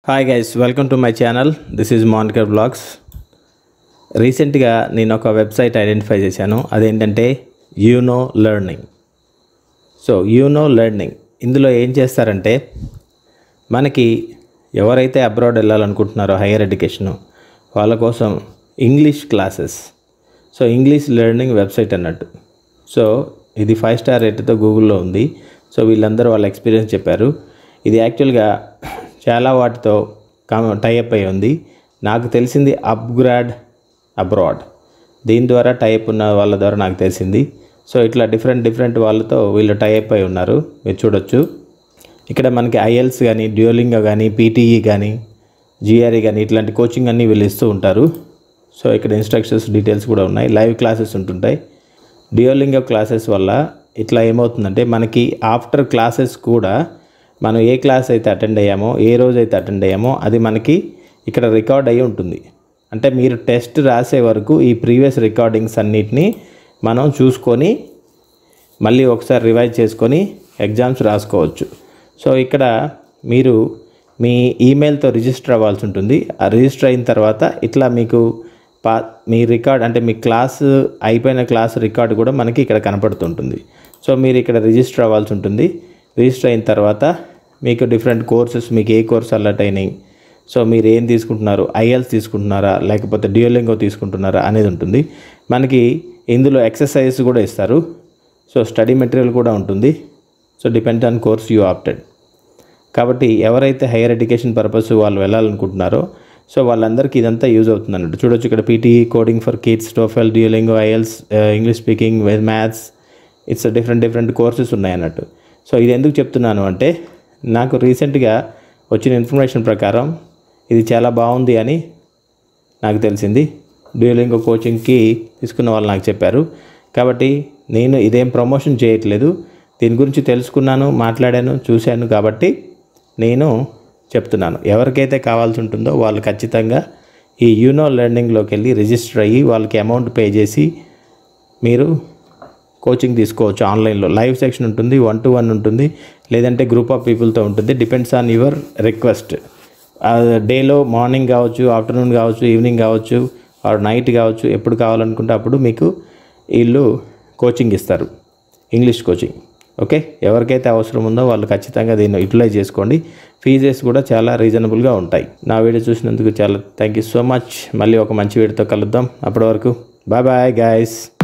hi guys welcome to my channel this is Manikar blogs రీసెంట్గా నేను ఒక వెబ్సైట్ ఐడెంటిఫై చేశాను అదేంటంటే Yuno learning so Yuno learning ఇందులో ఏం చేస్తారంటే మనకి ఎవరైతే అబ్రాడ్ వెళ్ళాలనుకుంటున్నారో హైయర్ ఎడ్యుకేషను వాళ్ళ కోసం English classes so English learning website అన్నట్టు సో ఇది ఫైవ్ స్టార్ రేట్తో గూగుల్లో ఉంది సో వీళ్ళందరూ వాళ్ళ ఎక్స్పీరియన్స్ చెప్పారు ఇది యాక్చువల్గా చాలా వాటితో టైఅప్ అయి ఉంది నాకు తెలిసింది అప్గ్రాడ్ అబ్రాడ్ దీని ద్వారా టైప్ ఉన్న వాళ్ళ ద్వారా నాకు తెలిసింది సో ఇట్లా డిఫరెంట్ డిఫరెంట్ వాళ్ళతో వీళ్ళు టైఅప్ అయి ఉన్నారు మీరు చూడొచ్చు ఇక్కడ మనకి ఐఎల్స్ కానీ డ్యూలింగో కానీ పీటీఈ కానీ జిఆర్ఈ కానీ ఇట్లాంటి కోచింగ్ అన్నీ వీళ్ళు ఇస్తూ ఉంటారు సో ఇక్కడ ఇన్స్ట్రక్షన్స్ డీటెయిల్స్ కూడా ఉన్నాయి లైవ్ క్లాసెస్ ఉంటుంటాయి డ్యూలింగో క్లాసెస్ వల్ల ఇట్లా ఏమవుతుందంటే మనకి ఆఫ్టర్ క్లాసెస్ కూడా మనం ఏ క్లాస్ అయితే అటెండ్ అయ్యామో ఏ రోజు అయితే అటెండ్ అయ్యామో అది మనకి ఇక్కడ రికార్డ్ అయ్యి ఉంటుంది అంటే మీరు టెస్ట్ రాసే వరకు ఈ ప్రీవియస్ రికార్డింగ్స్ అన్నిటినీ మనం చూసుకొని మళ్ళీ ఒకసారి రివైజ్ చేసుకొని ఎగ్జామ్స్ రాసుకోవచ్చు సో ఇక్కడ మీరు మీ ఈమెయిల్తో రిజిస్టర్ అవ్వాల్సి ఉంటుంది ఆ రిజిస్టర్ అయిన తర్వాత ఇట్లా మీకు పా మీ రికార్డ్ అంటే మీ క్లాస్ అయిపోయిన క్లాస్ రికార్డు కూడా మనకి ఇక్కడ కనపడుతుంటుంది సో మీరు ఇక్కడ రిజిస్టర్ అవ్వాల్సి ఉంటుంది రిజిస్టర్ అయిన తర్వాత మీకు డిఫరెంట్ కోర్సెస్ మీకు ఏ కోర్స్ అలర్ట్ అయినాయి సో మీరు ఏం తీసుకుంటున్నారు ఐఎల్స్ తీసుకుంటున్నారా లేకపోతే డ్యూలింగో తీసుకుంటున్నారా అనేది ఉంటుంది మనకి ఇందులో ఎక్సర్సైజ్ కూడా ఇస్తారు సో స్టడీ మెటీరియల్ కూడా ఉంటుంది so depend on course you opted కాబట్టి ఎవరైతే హైయర్ ఎడ్యుకేషన్ పర్పస్ వాళ్ళు వెళ్ళాలనుకుంటున్నారో సో వాళ్ళందరికీ ఇదంతా యూజ్ అవుతుంది అన్నట్టు చూడొచ్చు ఇక్కడ PTE coding for kids TOEFL Duolingo IELTS English speaking maths it's different different courses ఉన్నాయి అన్నట్టు సో ఇది ఎందుకు చెప్తున్నాను అంటే నాకు రీసెంట్గా వచ్చిన ఇన్ఫర్మేషన్ ప్రకారం ఇది చాలా బాగుంది అని నాకు తెలిసింది డ్యూలింగో కోచింగ్కి తీసుకున్న వాళ్ళు నాకు చెప్పారు కాబట్టి నేను ఇదేం ప్రమోషన్ చేయట్లేదు దీని గురించి తెలుసుకున్నాను మాట్లాడాను చూశాను కాబట్టి నేను చెప్తున్నాను ఎవరికైతే కావాల్సి ఉంటుందో వాళ్ళు ఖచ్చితంగా ఈ యూనో లెర్నింగ్లోకి వెళ్ళి రిజిస్టర్ అయ్యి వాళ్ళకి అమౌంట్ పే చేసి మీరు కోచింగ్ తీసుకోవచ్చు ఆన్లైన్లో లైవ్ సెక్షన్ ఉంటుంది వన్ టు వన్ ఉంటుంది లేదంటే గ్రూప్ ఆఫ్ పీపుల్తో ఉంటుంది డిపెండ్స్ ఆన్ యువర్ రిక్వెస్ట్ డేలో మార్నింగ్ కావచ్చు ఆఫ్టర్నూన్ కావచ్చు ఈవినింగ్ కావచ్చు ఆర్ నైట్ కావచ్చు ఎప్పుడు కావాలనుకుంటే అప్పుడు మీకు వీళ్ళు కోచింగ్ ఇస్తారు ఇంగ్లీష్ కోచింగ్ ఓకే ఎవరికైతే అవసరం ఉందో వాళ్ళు ఖచ్చితంగా దీన్ని యూటిలైజ్ చేసుకోండి ఫీజెస్ కూడా చాలా రీజనబుల్గా ఉంటాయి నా వీడియో చూసినందుకు చాలా థ్యాంక్ యూ సో మచ్ మళ్ళీ ఒక మంచి వీడియోతో కలుద్దాం అప్పటి వరకు బాయ్ బాయ్ గాయస్